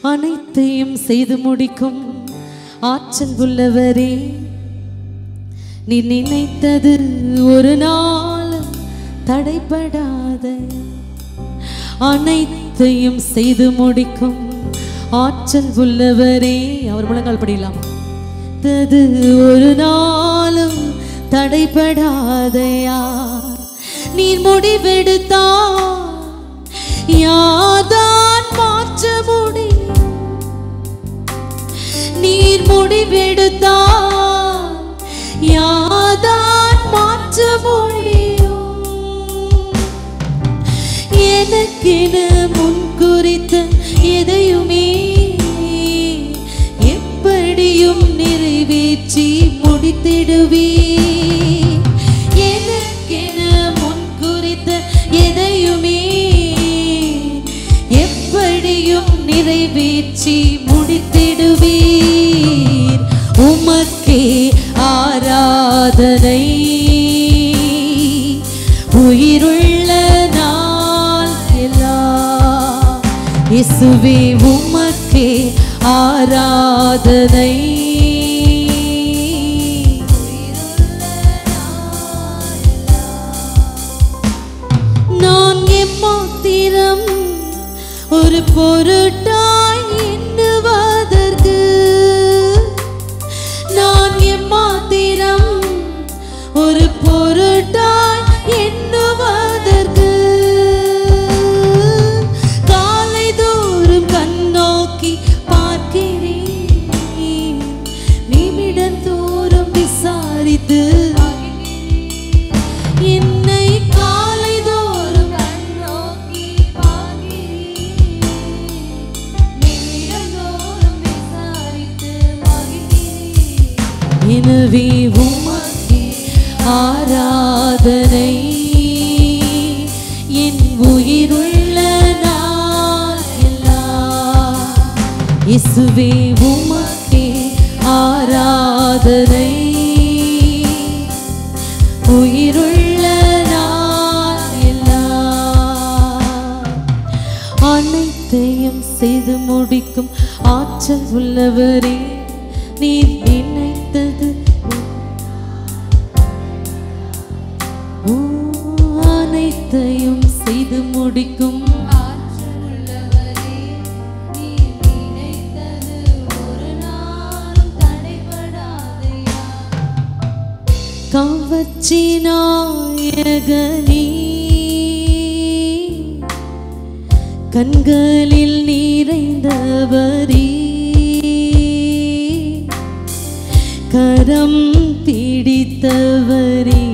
அனைத்தையும் செய்து முடிக்கும் ஆற்றல் உள்ளவரே நீ நினைத்தது ஒரு நாள் தடைபடாத அனைத்தையும் செய்து முடிக்கும் ஆற்றல் உள்ளவரே அவர் முழங்கால் படியலாம் தது ஒரு நாளும் தடைபடாதையா நீர் முடிவெடுத்தா யாதான் மாற்ற முடியும் நீர் முடிவெடுத்தா யாதான் மாற்ற முடியும் எனக்கென முன் குறித்த எதையுமே எப்படியும் நிறைவேற்றி முடித்திடுவே எனக்கென முன் குறித்த எதையுமே எப்படியும் நிறைவேற்றி முடித்திடுவீர் உமக்கே ஆராதனை உயிருள்ள நாள் எல்லாம் இயேசுவே உமக்கே ஆராதனை நான் எம்மாத்திரம் ஒரு பொருட்டாய் எண்ணுவதற்கு நான் எம்மாத்திரம் ஒரு பொருட்டாய் எண்ணுவதற்கு காலை தோறும் கண்ணோக்கி பார்க்கிறேன் நிமிடம் தோறும் விசாரித்து என்னை காலை தோறும் கண்ணோக்கி பார்க்கிறேன் நிமிடம் தோறும் விசாரித்து மகிழ்கிறேன் எனவே உமக்கே ஆராதனை என் உயிருள்ள நாள் எல்லாம் இயேசுவே உமக்கே ஆராதனை உயிருள்ள நாள் எல்லாம் அனைத்தையும் செய்து முடிக்கும் ஆற்றல் உள்ளவரே நீர் நினைத்தது ஓ, அனைத்தையும் செய்து முடிக்கும் கவர்ச்சி நாயகனே கண்களில் நிறைந்தவரே கரம் பிடித்தவரே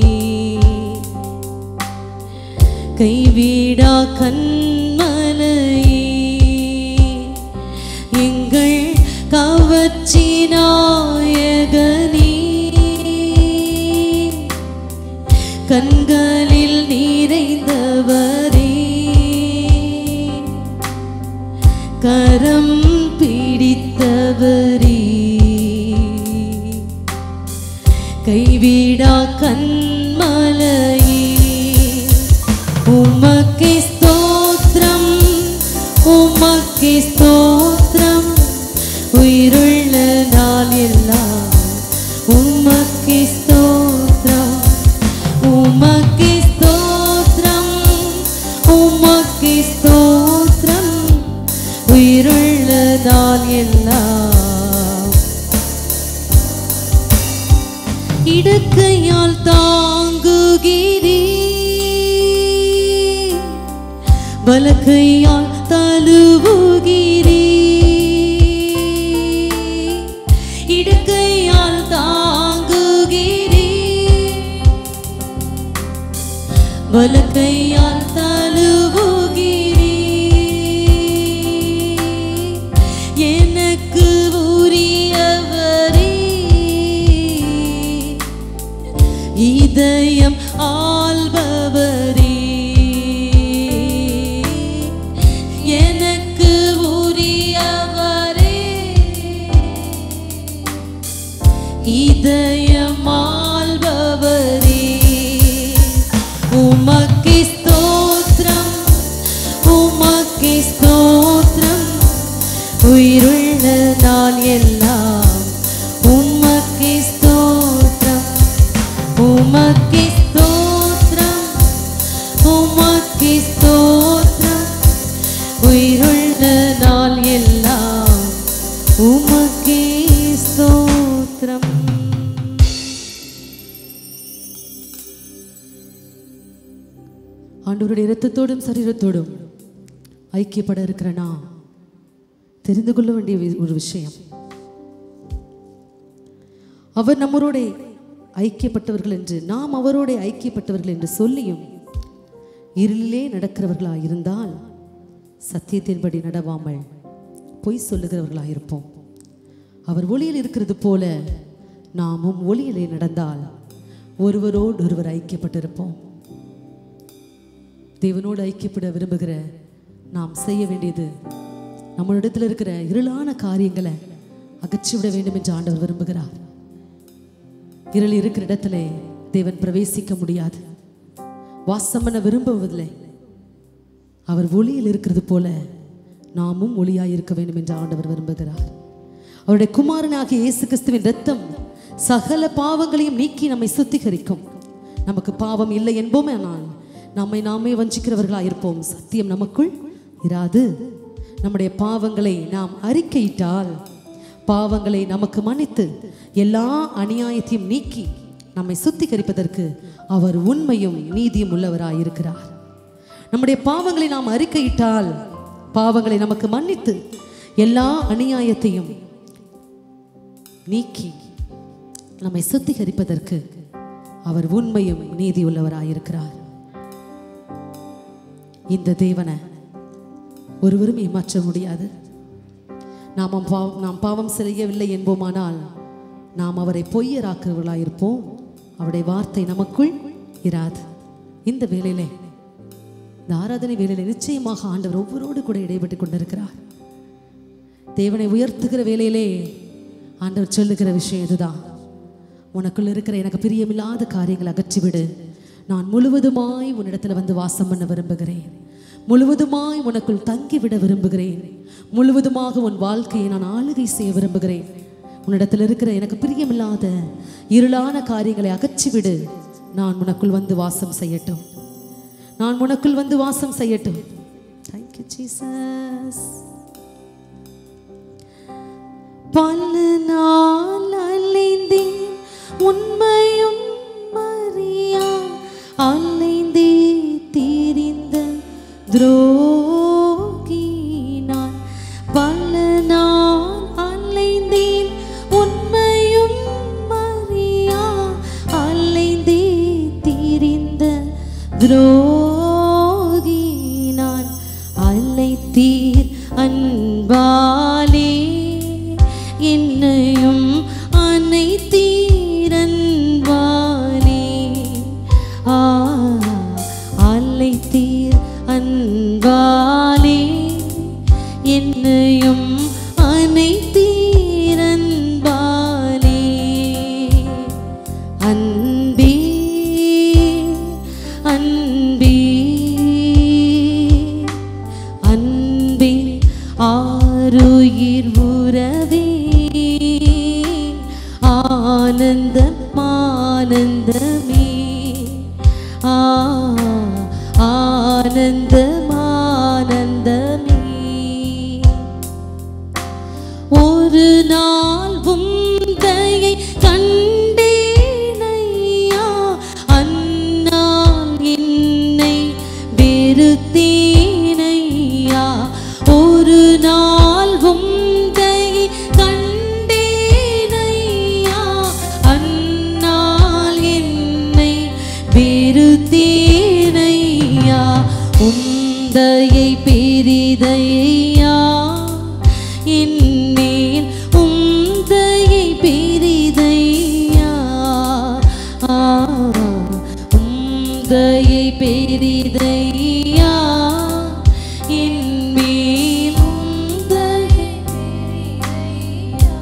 கைவிடா கண்மலையே எங்கள் கவர்ச்சி நாயகனே கண்களில் நிறைந்தவரே கரம் பிடித்தவரே கைவிடா கண்மலையே உமக்கே ஸ்தோத்திரம் உமக்கே ஸ்தோத்திரம் உயிருள்ள நாள் எல்லாம் உமக்கே ஸ்தோத்திரம் உமக்கே ஸ்தோத்திரம் உமக்கே ஸ்தோத்திரம் உயிருள்ள நாள் எல்லாம் இடக்கையால் தாங்குகிறீ வலக்கையால் தழுவுகிறீ இடக்கையால் தாங்குகிறீ வலக்கையால் தழுவுகிறீ எனக்கு உரியவரே இதயம் ஆள்பவரே உயிருள்ள நாள் எல்லாம் உமக்கு ஸ்தோத்திரம் உமக்கு ஸ்தோத்திரம் உமக்கு ஸ்தோத்திரம் உயிருள்ள நாள் எல்லாம் உமக்கு ஸ்தோத்திரம் ஆண்டவருடைய இரத்தத்தோடும் சரீரத்தோடும் ஐக்கியப்பட இருக்கிற நான் தெரிந்து கொள்ள வேண்டிய வி- ஒரு விஷயம் அவர் நம்மளோட ஐக்கியப்பட்டவர்கள் என்று நாம் அவரோட ஐக்கியப்பட்டவர்கள் என்று சொல்லியும் இருளிலே நடக்கிறவர்களாக இருந்தால் சத்தியத்தின்படி நடவாமல் பொய் சொல்லுகிறவர்களாக இருப்போம் அவர் ஒளியில் இருக்கிறது போல நாமும் ஒளியிலே நடந்தால் ஒருவரோடு ஒருவர் ஐக்கியப்பட்டிருப்போம் தேவனோடு ஐக்கியப்பட விரும்புகிற நாம் செய்ய வேண்டியது நம்மளிடத்தில் இருக்கிற இருளான காரியங்களை அகற்றிவிட வேண்டும் என்று ஆண்டவர் விரும்புகிறார் இருள் இருக்கிற இடத்துல தேவன் பிரவேசிக்க முடியாது வாசம் பண்ண விரும்புவதில்லை அவர் ஒளியில் இருக்கிறது போல நாமும் ஒளியாய் இருக்க வேண்டும் என்று ஆண்டவர் விரும்புகிறார் அவருடைய குமாரனாகிய இயேசு கிறிஸ்துவின் ரத்தம் சகல பாவங்களையும் நீக்கி நம்மை சுத்திகரிக்கும் நமக்கு பாவம் இல்லை என்போமே ஆனால் நம்மை நாமே வஞ்சிக்கிறவர்களாக இருப்போம் சத்தியம் நமக்குள் இராது நம்முடைய பாவங்களை நாம் அறிக்கையிட்டால் பாவங்களை நமக்கு மன்னித்து எல்லா அநியாயத்தையும் நீக்கி நம்மை சுத்திகரிப்பதற்கு அவர் உண்மையும் நீதியும் உள்ளவராய் இருக்கிறார் நம்முடைய பாவங்களை நாம் அறிக்கையிட்டால் பாவங்களை நமக்கு மன்னித்து எல்லா அநியாயத்தையும் நீக்கி நம்மை சுத்திகரிப்பதற்கு அவர் உண்மையும் நீதி உள்ளவராயிருக்கிறார் இந்த தேவனை ஒருவரும் ஏமாற்ற முடியாது நாம் பாவம் நாம் பாவம் செய்யவில்லை என்போமானால் நாம் அவரை பொய்யராக்குறவர்களாயிருப்போம் அவருடைய வார்த்தை நமக்குள் இராது இந்த வேளையிலே இந்த ஆராதனை வேளையிலே நிச்சயமாக ஆண்டவர் ஒவ்வொருவரோடு கூட இடைப்பட்டு கொண்டிருக்கிறார் தேவனை உயர்த்துகிற வேளையிலே ஆண்டவர் சொல்லுகிற விஷயம் இதுதான் உனக்குள்ள இருக்கிற எனக்கு பிரியமில்லாத காரியங்களை அகற்றிவிடு நான் முழுவதுமாய் உன்னிடத்தில் வந்து வாசம் பண்ண விரும்புகிறேன் முழுவதுமாய் உனக்குள் தங்கிவிட விரும்புகிறேன் முழுவதுமாக உன் வாழ்க்கையை நான் ஆளுகை செய்ய விரும்புகிறேன் உன்னிடத்தில் இருக்கிற எனக்கு பிரியமில்லாத இருளான காரியங்களை அகற்றிவிடு நான் உனக்குள் வந்து வாசம் செய்யட்டும் நான் உனக்குள் வந்து வாசம் செய்யட்டும் தேங்க்யூ ஜீசஸ் பல நாள் அலைந்தேன் உண்மையும் மறியா அலைந்தே தீரிந்த துரோகி நான் பல நாள் அலைந்தேன் உண்மையும் மறியா அலைந்தே தீரிந்த துரோகி நான் அலைத்தீர் அன்பாலே என்னையும் அனைத்தீர் அன்பாலே ஆ அலைத்தீர் அன்பாலே என்னையும் அனைத்தீர் அன்பாலே அன்பே அன்பே அன்பே ஆருயிர் உறவே ஆனந்தம் ஆனந்தமே ஆ ஆனந்தம் ஆனந்தமே ஒரு நாள் உந்தையை கண்டேனையா அந்நாள் என்னை வெறுத்தேனையா ஒரு நாள் உந்தையை கண்டேனையா அந்நாள் என்னை வெறுத்தேனையா உந்தையை பெரிதையா என்னேன் உந்தையை பெரிதையா ஆ, உந்தையை பெரிதையா என்மேல் உந்தையை பெரிதையா.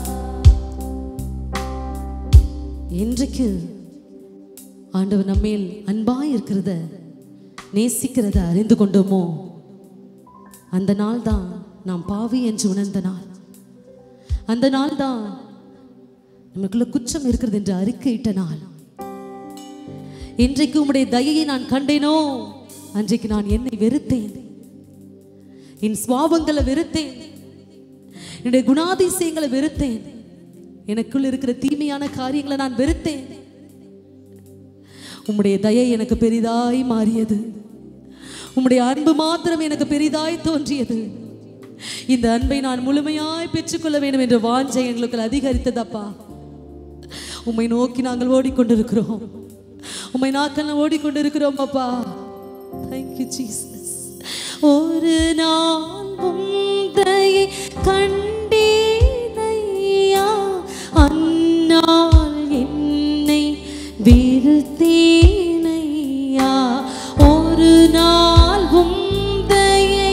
என்றைக்கு ஆண்டவர் நம்மேல் அன்பாய் இருக்கிறத நேசிக்கிறத அறிந்து கொண்டோமோ அந்த நாள் தான் நாம் பாவி என்று உணர்ந்த நாள் அந்த நாள் தான் நமக்குள்ள குற்றம் இருக்கிறது என்று அறிக்கையிட்ட நாள் இன்றைக்கு உம்முடைய தயையை நான் கண்டேனோ அன்றைக்கு நான் என்னை வெறுத்தேன் என் சுவாபங்களை வெறுத்தேன் என்னுடைய குணாதிசயங்களை வெறுத்தேன் எனக்குள் இருக்கிற தீமையான காரியங்களை நான் வெறுத்தேன் உம்முடைய தயை எனக்கு பெரிதாய் மாறியது உம்முடைய அன்பு மாத்திரம் எனக்கு பெரிதாய் தோன்றியது இந்த அன்பை நான் முழுமையாய் பெற்றுக்கொள்ள வேண்டும் என்ற வாஞ்சை எங்களுக்கு அதிகரித்ததப்பா உம்மை நோக்கி நாங்கள் ஓடிக்கொண்டிருக்கிறோம் உம்மை நாக்கள் ஓடிக்கொண்டிருக்கிறோம் அப்பா தேங்க்யூ ஜீசஸ் ஒரு நாள் உந்தையை கண்டேனையா அந்நாள் என்னை வெறுத்தேனையா ஒரு நாள் உந்தையை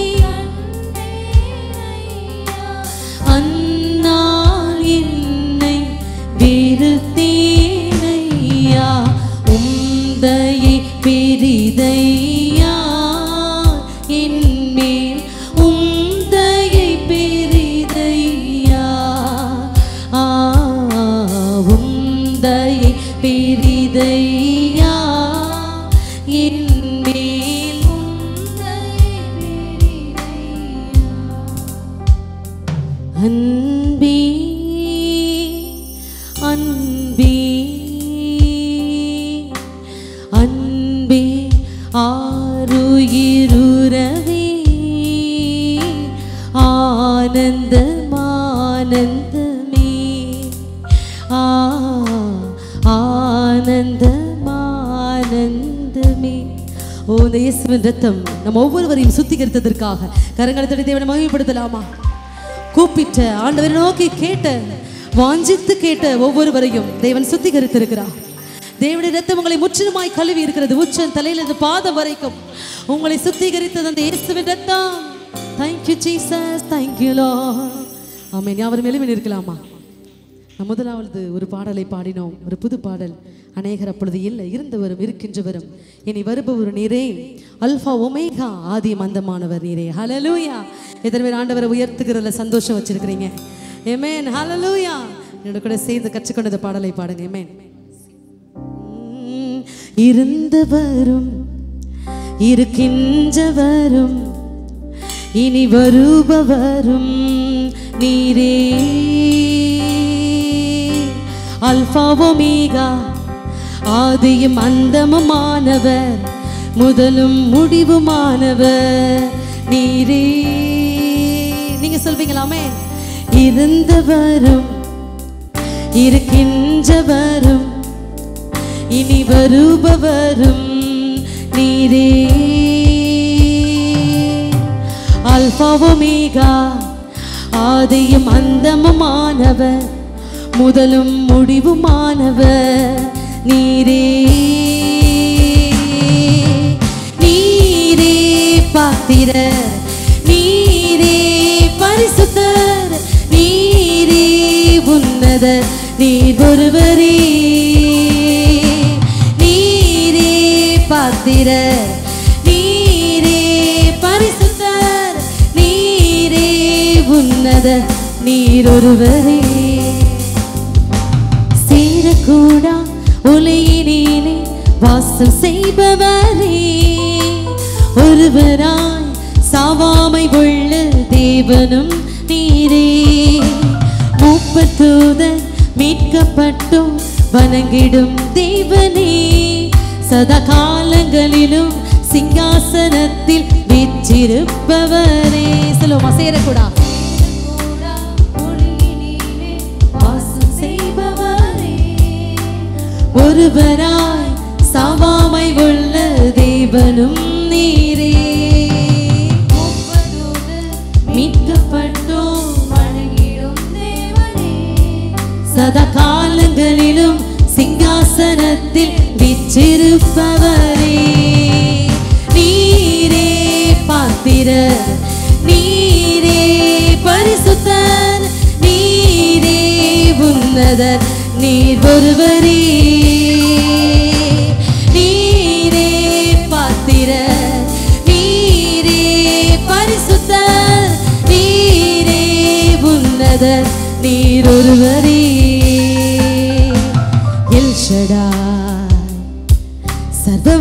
அந்நாள் என்னை வெறுத்தேனையா உந்தையை பெரிதையா என்மேல் உந்தையை பெரிதையா ஆ உந்தையை பெரிதையா என்மேல் உந்தையை பெரிதையா அன்பே அன்பே அன்பே ஆருயிருரவே ஆனந்தமானந்தமே ஆ ஆனந்தமானந்தமே ஓ இந்த இயேசுவின் ரத்தம் நம்ம ஒவ்வொருவரையும் சுத்திகரித்ததற்காக கரங்களை தட்டி தேவனை மகிமைப்படுத்தலாமா கூப்பிட்ட ஆண்டவரை நோக்கி கேட்ட வாஞ்சித்து கேட்ட ஒவ்வொருவரையும் தேவன் சுத்திகரித்திருக்கிறார் தேவனுடைய ரத்தம் உங்களை முற்றிலுமாய் கழுவி இருக்கிறது உச்சம் தலையிலிருந்து பாதம் வரைக்கும் உங்களை சுத்திகரித்தது அந்த இயேசுவின் ரத்தம் தேங்க்யூ ஜீசஸ் தேங்க்யூ லோ ஆமென் யாவரும் எளிமையில் இருக்கலாமா நாம் முதலாவது ஒரு பாடலை பாடினோம் ஒரு புது பாடல் அநேகர் அப்பொழுது இல்லை இருந்தவரும் இருக்கின்றவரும் இனி வருபவர் நீரே அல்ஃபா ஒமேகா ஆதி மந்தமானவர் நீரே ஹalleluya எத்தனை பேர் ஆண்டவரை உயர்த்துகிறதுல சந்தோஷம் வச்சிருக்கிறீங்க ஏமேன் ஹalleluya என்னோட கூட சேர்ந்து கற்றுக்கொண்ட இந்த பாடலை பாடுங்க ஏமேன் உம், இருந்தவரும் இருக்கின்றவரும் இனி வருபவரும் நீரே அல்பாவோமீகா ஆதியும் அந்தமுமானவர் முதலும் முடிவுமானவர் நீரே நீங்க சொல்வீங்களாமே இருந்தவரும் இருக்கின்றவரும் இனி வருபவரும் நீரே அல்பாவோமேகா ஆதியும் அந்தமுமானவர் முதலும் முடிவுமானவர் நீரே நீரே பாத்திரர் நீரே பரிசுத்தர் நீரே உன்னதர் நீர் ஒருவரே நீரே பாத்திரர் நீரே பரிசுத்தர் நீரே உன்னதர் நீர் ஒருவரே சேரக்கூடா உலையினிலே வாசம் செய்பவரே ஒருவராய் சாவாமை உள்ள தேவனும் நீரே மூப்பத்தூதர் மீட்கப்பட்டும் வணங்கிடும் தேவனே சதா காலங்களிலும் சிங்காசனத்தில் வீற்றிருப்பவரே சொல்லுவோமா சேரக்கூடா வாசம் செய்பவரே ஒருவராய் சாவாமை உள்ள தேவனும் நீரே மீட்கப்பட்டோம் சதா காலங்களிலும் சிங்காசனத்தில் விற்றிருப்பவரே நீரே பாத்திரர் நீரே பரிசுத்தர் நீரே உன்னதர் நீர் ஒருவரே நீரே பாத்திரர் நீரே பரிசுத்தர் நீரே உன்னதர் நீர் ஒருவரே எல் ஷடாய் சர்வ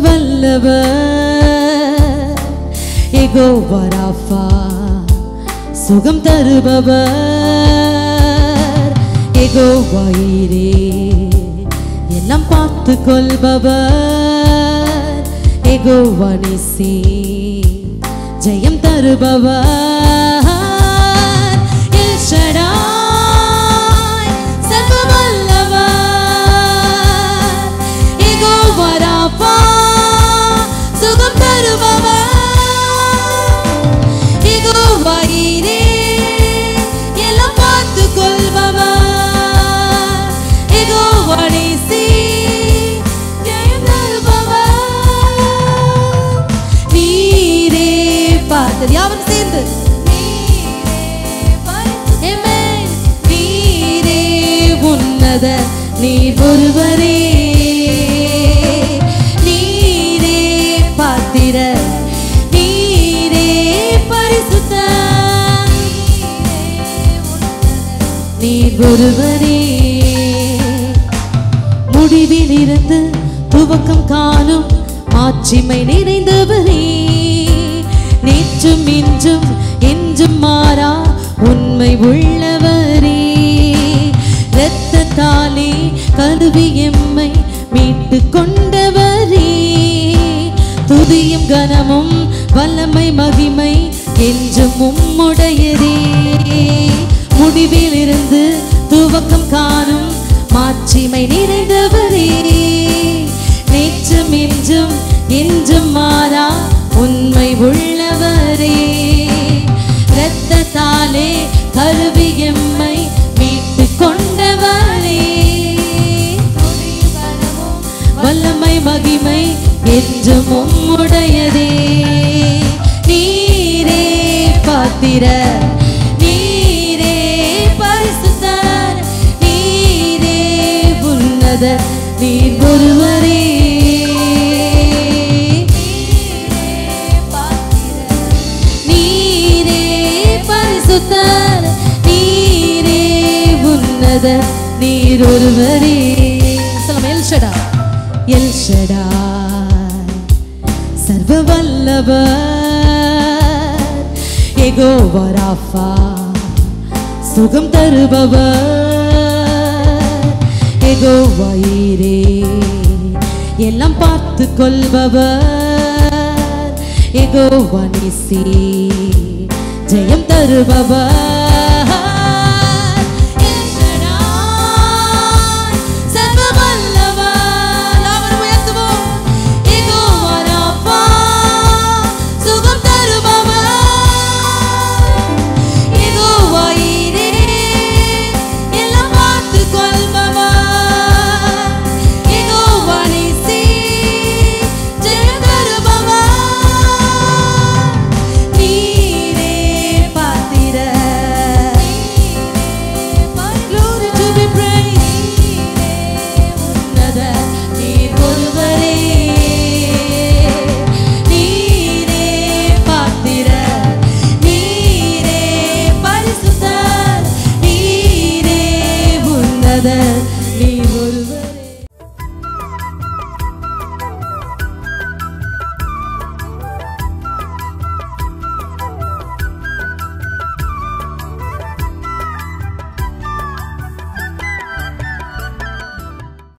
வல்லவர் எகோ வராஃபா சுகம் தருபவர் எகோ வயிறே எல்லாம் பார்த்து கொள்பவர் எகோ வனிசி ஜெயம் தருபவர் எல் ஷடாய் சர்வ வல்லவர் எகோ வராஃபா சுகம் தருபவர் எகோ வயிறே எல்லாம் பார்த்து கொள்பவர் எகோ வனிசி ஜெயம் தருபவர் நீரே பார்த்தது யாவரும் சேர்ந்து Amen. நீரே உன்னத நீர் ஒருவரே நீரே பாத்திர நீரே பரிசுத்த நீர் ஒருவரே முடிவில் இருந்து துவக்கம் காணும் மாட்சிமை நிறைந்தவரே நேற்றும் இன்றும் என்றும் மாறா உண்மை உள்ளவரே இரத்தத்தாலே கழுவி எம்மை மீட்டு கொண்டவரே துதியும் கனமும் வல்லமை மகிமை என்றும் உம்முடையதே முடிவில் இருந்து துவக்கம் காணும் மாட்சிமை நிறைந்தவரே நேற்றும் இன்றும் என்றும் மாறா உண்மை உள்ளவரே இரத்தத்தாலே கருவி எம்மை மீட்டு கொண்டவரே வல்லமை மகிமை என்றும் உம்முடையதே நீரே பாத்திர நீரே பரிசுத்தர் நீரே உன்னத நீர் ஒருவரே நீரே பரிசுத்தர் நீரே உன்னத நீர் ஒருவரே சொல்லுங்க எல் ஷடா எல் ஷடா சர்வ வல்லவர் எகோ வராஃபா சுகம் தருபவர் எகோ வயிறே எல்லாம் பார்த்து கொள்பவர் எகோ வனிசி ஜெயம் தருபவர் எல் ஷடாய், சர்வ வல்லவர். அவரை உயர்த்துவோம். யெகோவா ராப்பா, சுகம் தருபவர். யெகோவா ஈரே, எல்லாம் பார்த்துக் கொள்பவர். யெகோவா நிசி, ஜெயம் தருபவர். நீரே பாத்திரர். Glory to be praised. உன்னத நீர் ஒருவரே. நீரே பாத்திரர். நீரே பரிசுத்தர். நீரே உன்னத